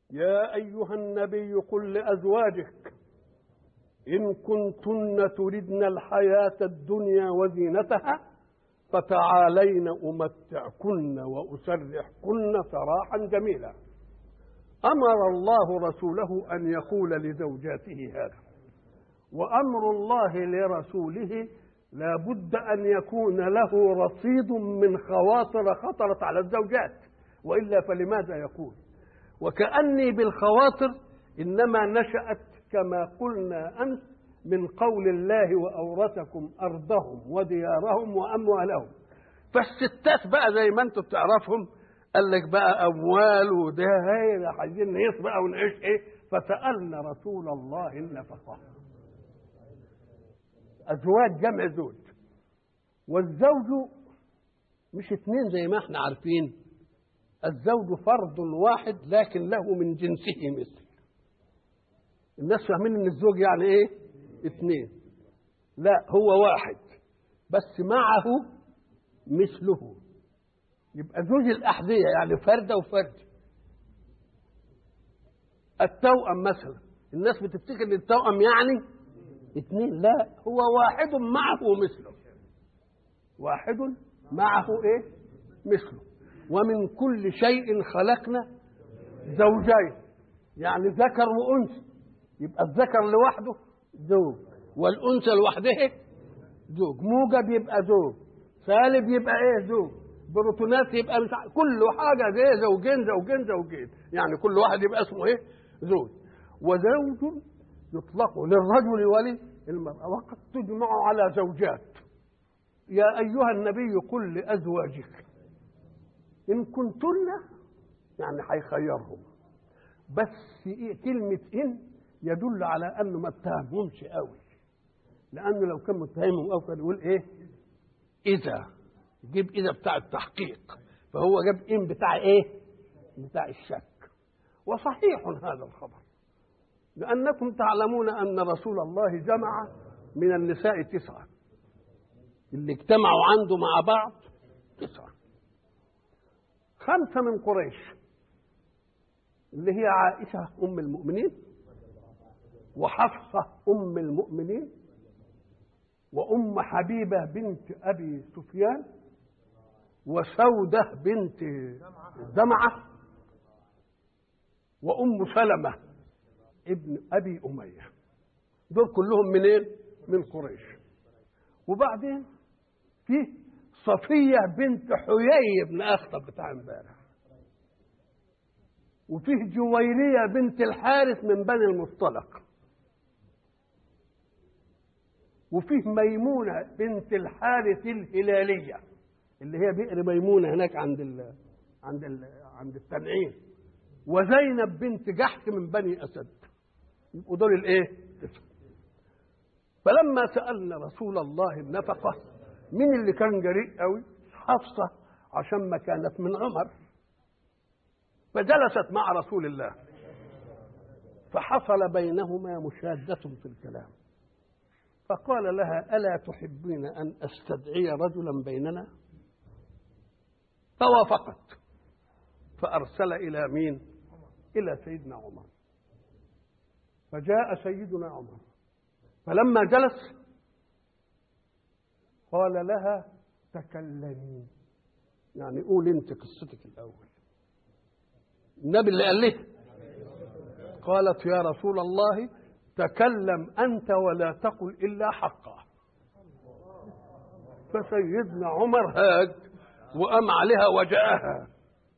يا أيها النبي قل لأزواجك إن كنتن تردن الحياة الدنيا وزينتها فتعالين أمتعكن وأسرحكن سراحا جميلا أمر الله رسوله أن يقول لزوجاته هذا وأمر الله لرسوله لا بد أن يكون له رصيد من خواطر خطرت على الزوجات وإلا فلماذا يقول وكأني بالخواطر إنما نشأت كما قلنا أمس من قول الله وأورثكم أرضهم وديارهم وأموالهم فالستات بقى زي ما انتم بتعرفهم قال لك بقى أموال وده هي عايزين نعيش بقى ونعيش إيه فسألنا رسول الله النفقة أزواج جمع زوج والزوج مش اثنين زي ما احنا عارفين الزوج فرد واحد لكن له من جنسه مثل الناس فاهمين ان الزوج يعني ايه اثنين لا هو واحد بس معه مثله يبقى زوج الأحذية يعني فردة وفرد التوأم مثلا الناس بتفتكر ان التوأم يعني اثنين لا هو واحد معه مثله واحد معه ايه مثله ومن كل شيء خلقنا زوجين يعني ذكر وانثى يبقى الذكر لوحده زوج والانثى لوحدها زوج موجب يبقى زوج سالب يبقى ايه زوج بروتونات يبقى مش كل حاجه زي زوجين زوجين زوجين يعني كل واحد يبقى اسمه ايه زوج وزوج يطلق للرجل وللمرأة وقد تجمع على زوجات يا أيها النبي قل لأزواجك إن كنتن يعني هيخيرهم بس إيه كلمة إن يدل على أنه ما اتهمهمش قوي لأنه لو كان متهمهم قوي كان يقول إيه إذا يجيب إذا بتاع التحقيق فهو جاب إن بتاع إيه بتاع الشك وصحيح هذا الخبر لأنكم تعلمون أن رسول الله جمع من النساء تسعة اللي اجتمعوا عنده مع بعض تسعة خمسة من قريش اللي هي عائشة أم المؤمنين وحفصة أم المؤمنين وأم حبيبة بنت أبي سفيان وسودة بنت زمعة وأم سلمة ابن أبي أمية دول كلهم منين؟ من قريش وبعدين في صفية بنت حيي بن أخطب بتاع امبارح وفيه جويرية بنت الحارث من بني المصطلق وفيه ميمونة بنت الحارث الهلالية اللي هي بئر ميمونة هناك عند ال عند ال عند التنعيم وزينب بنت جحش من بني أسد يبقوا دول الايه؟ فلما سألنا رسول الله النفقة مين اللي كان جريء قوي؟ حفصة عشان ما كانت من عمر فجلست مع رسول الله فحصل بينهما مشادة في الكلام فقال لها ألا تحبين أن أستدعي رجلا بيننا فوافقت فأرسل إلى مين إلى سيدنا عمر فجاء سيدنا عمر فلما جلس قال لها تكلمي يعني قول انت قصتك الاول النبي اللي قال لها قالت يا رسول الله تكلم انت ولا تقل الا حقا فسيدنا عمر هاج وقام عليها وجاءها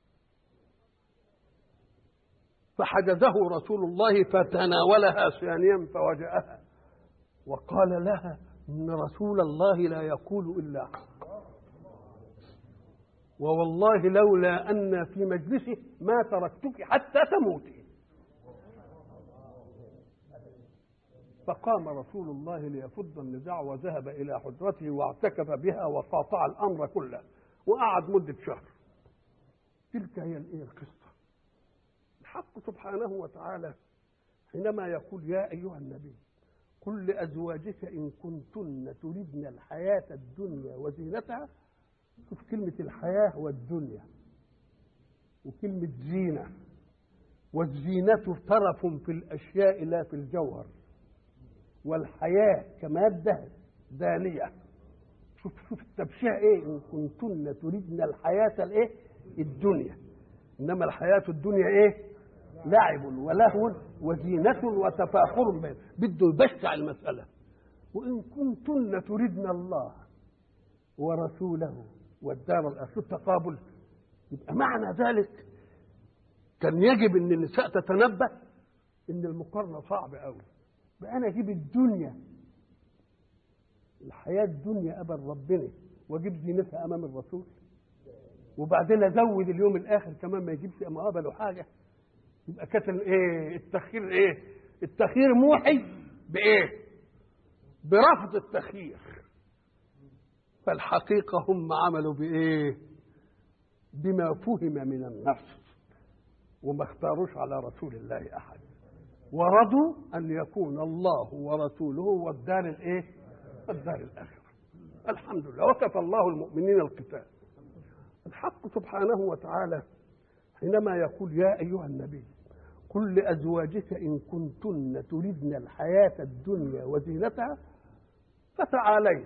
فحجزه رسول الله فتناولها ثانيا فوجأها وقال لها إن رسول الله لا يقول إلا حق ووالله لولا أن في مجلسه ما تركتك حتى تموتي فقام رسول الله ليفض النزاع وذهب إلى حجرته واعتكف بها وقاطع الأمر كله وقعد مدة شهر تلك هي الإيه القصة الحق سبحانه وتعالى حينما يقول يا أيها النبي قل لأزواجك إن كنتن تردن الحياة الدنيا وزينتها شوف كلمة الحياة والدنيا وكلمة زينة والزينة طرف في الأشياء لا في الجوهر والحياة كمادة دانية شوف شوف التبشير ايه ان كنتن تريدن الحياة الايه الدنيا انما الحياة الدنيا ايه لعب ولهو وزينة وتفاخر بين بده يبشع المسألة وإن كنتن تريدن الله ورسوله والدار الآخرة التقابل يبقى معنى ذلك كان يجب ان النساء تتنبه ان المقارنه صعبه قوي بقى انا اجيب الدنيا الحياه الدنيا قبل ربنا واجيب زينتها امام الرسول وبعدين ازود اليوم الاخر كمان ما يجيبش مقابله حاجه يبقى كانت ايه التخيير ايه التخيير موحي بايه برفض التخيير فالحقيقه هم عملوا بايه بما فهم من النص وما اختاروش على رسول الله احد ورضوا ان يكون الله ورسوله والدار الايه الدار الاخره الحمد لله وكفى الله المؤمنين القتال الحق سبحانه وتعالى حينما يقول يا ايها النبي قل لازواجك ان كنتن تردن الحياه الدنيا وزينتها فتعالين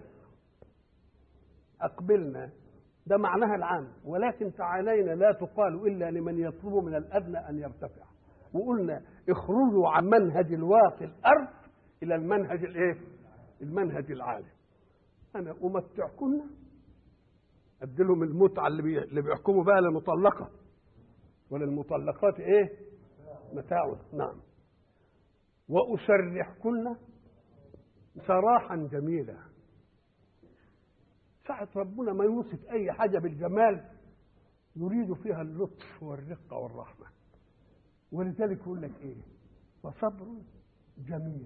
اقبلنا ده معناها العام ولكن تعالينا لا تقال الا لمن يطلب من الادنى ان يرتفع وقلنا اخرجوا عن منهج الواقي الارض الى المنهج الايه المنهج العالي انا امتعكن ادي لهم المتعه اللي, بي... اللي بيحكموا بها للمطلقه وللمطلقات ايه متاع نعم واسرحكن سراحا جميلا ساعة ربنا ما يوصف أي حاجة بالجمال يريد فيها اللطف والرقة والرحمة ولذلك يقول لك إيه وصبر جميل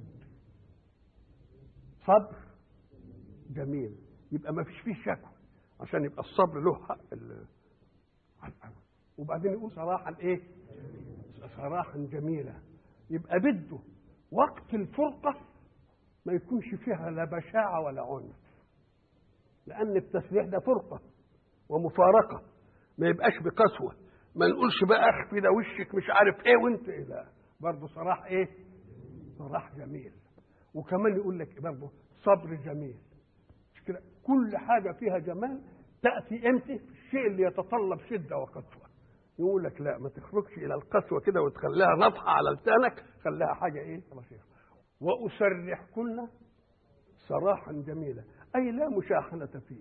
صبر جميل يبقى ما فيش فيه شكوى عشان يبقى الصبر له حق وبعدين يقول صراحة إيه صراحة جميلة يبقى بده وقت الفرقة ما يكونش فيها لا بشاعة ولا عنف لأن التسبيح ده فرقة ومفارقة ما يبقاش بقسوة ما نقولش بقى اخفي ده وشك مش عارف ايه وانت ايه لا برضه صراح ايه صراح جميل وكمان يقول لك برضه صبر جميل مش كده كل حاجة فيها جمال تأتي امتى في الشيء اللي يتطلب شدة وقسوة يقول لك لا ما تخرجش إلى القسوة كده وتخليها نطحة على لسانك خليها حاجة إيه رشيقة وأسرحكن سراحا جميلا أي لا مشاحنة فيه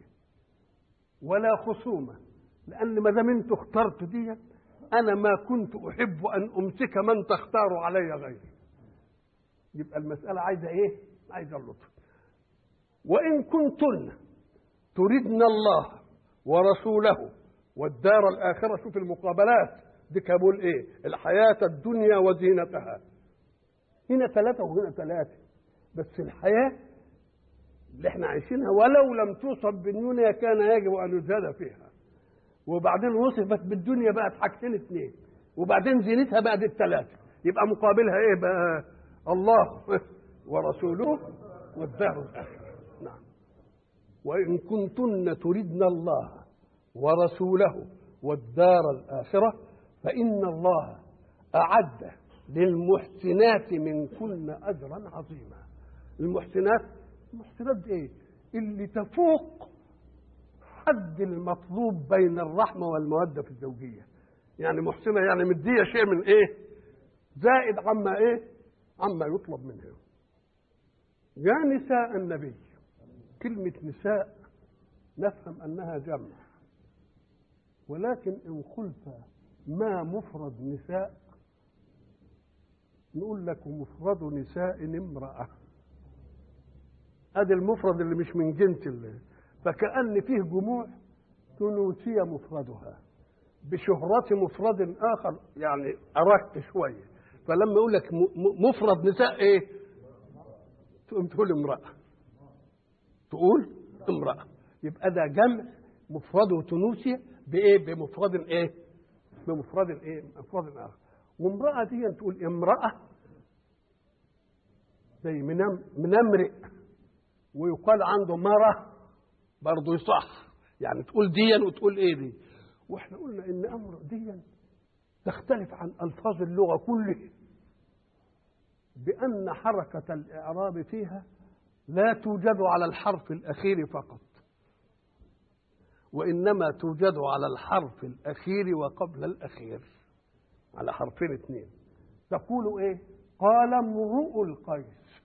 ولا خصومة لأن ما دام أنتوا اخترتوا دي أنا ما كنت أحب أن أمسك من تختار علي غيري يبقى المسألة عايزة إيه؟ عايزة اللطف وإن كنتن تردن الله ورسوله والدار الآخرة شوف المقابلات دي كابول إيه؟ الحياة الدنيا وزينتها هنا ثلاثة وهنا ثلاثة بس الحياة اللي احنا عايشينها ولو لم توصف بالدنيا كان يجب ان يزهد فيها وبعدين وصفت بالدنيا بقت حاجتين اثنين وبعدين زينتها بقت الثلاثه يبقى مقابلها ايه بقى الله ورسوله والدار الاخره نعم وان كنتن تردن الله ورسوله والدار الاخره فان الله اعد للمحسنات منكن اجرا عظيما المحسنات المحسنات دي ايه اللي تفوق حد المطلوب بين الرحمة والمودة في الزوجية يعني محسنة يعني مدية شيء من ايه زائد عما ايه عما يطلب منها يا نساء النبي كلمة نساء نفهم أنها جمع ولكن إن قلت ما مفرد نساء نقول لك مفرد نساء امرأة ادي المفرد اللي مش من جنس اللي فكأن فيه جموع ثلوثية مفردها بشهرة مفرد آخر يعني أرقت شوية فلما يقول لك مفرد نساء إيه؟ تقوم تقول امرأة تقول امرأة يبقى ده جمع مفرده ثلوثية بإيه؟ بمفرد إيه؟ بمفرد إيه؟ مفرد آخر وامرأة دي تقول امرأة زي من امرئ ويقال عنده مرة برضه يصح يعني تقول ديا وتقول ايه دي واحنا قلنا ان امر ديا تختلف عن ألفاظ اللغة كلها بأن حركة الإعراب فيها لا توجد على الحرف الأخير فقط وإنما توجد على الحرف الأخير وقبل الأخير على حرفين اثنين تقول إيه قال امرؤ القيس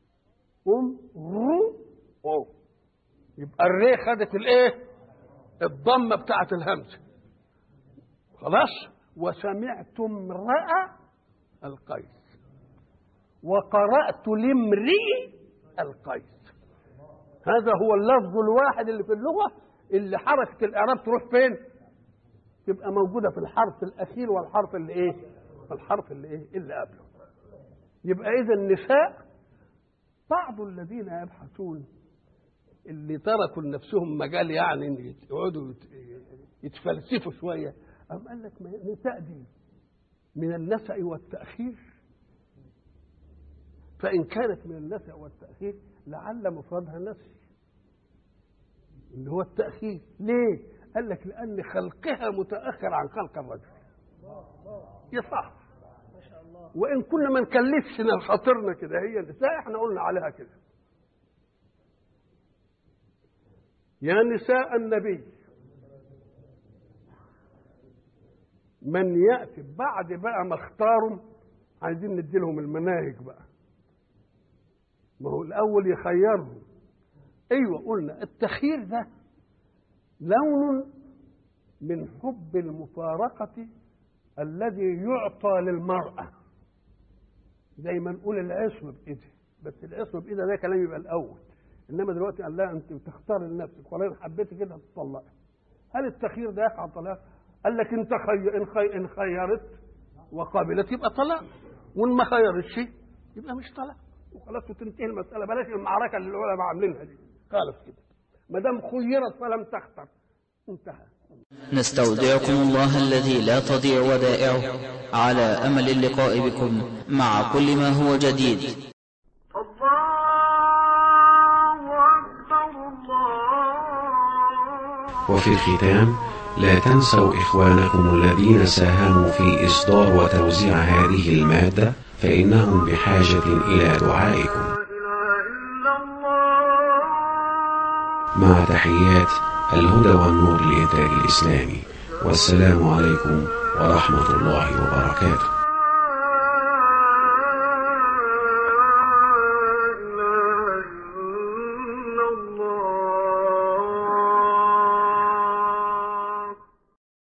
امرؤ يبقى الري خدت الايه الضمه بتاعت الهمزه خلاص وسمعت امرأ القيس وقرأت لامرئ القيس هذا هو اللفظ الواحد اللي في اللغة اللي حركة الإعراب تروح فين؟ تبقى موجودة في الحرف الأخير والحرف اللي إيه؟ الحرف اللي إيه؟ اللي قبله. يبقى إذا النساء بعض الذين يبحثون اللي تركوا لنفسهم مجال يعني ان يقعدوا يتفلسفوا شويه أم قال لك ما النساء دي من النسأ والتأخير فإن كانت من النسأ والتأخير لعل مفردها نسي اللي هو التأخير ليه؟ قال لك لأن خلقها متأخر عن خلق الرجل يصح وإن كنا ما نكلفش خاطرنا كده هي النساء احنا قلنا عليها كده يا نساء النبي من يأتي بعد بقى ما اختاروا عايزين ندي لهم المناهج بقى ما هو الأول يخيرهم أيوة قلنا التخيير ده لون من حب المفارقة الذي يعطى للمرأة زي ما نقول العصم بإيدي بس العصم بإيدي ده كلام يبقى الأول إنما دلوقتي قال لها أنت تختار لنفسك ولا حبيتي كده تطلقي هل التخيير ده يقع طلاق؟ قال لك انت خي... ان, خي... إن خيرت وقابلت يبقى طلاق وان ما خيرتش يبقى مش طلاق وخلاص وتنتهي المساله بلاش المعركه اللي العلماء عاملينها دي خالص كده ما دام خيرت فلم تختر انتهى نستودعكم الله الذي لا تضيع ودائعه على أمل اللقاء بكم مع كل ما هو جديد وفي الختام لا تنسوا إخوانكم الذين ساهموا في إصدار وتوزيع هذه المادة فإنهم بحاجة إلى دعائكم مع تحيات الهدى والنور للإنتاج الإسلامي والسلام عليكم ورحمة الله وبركاته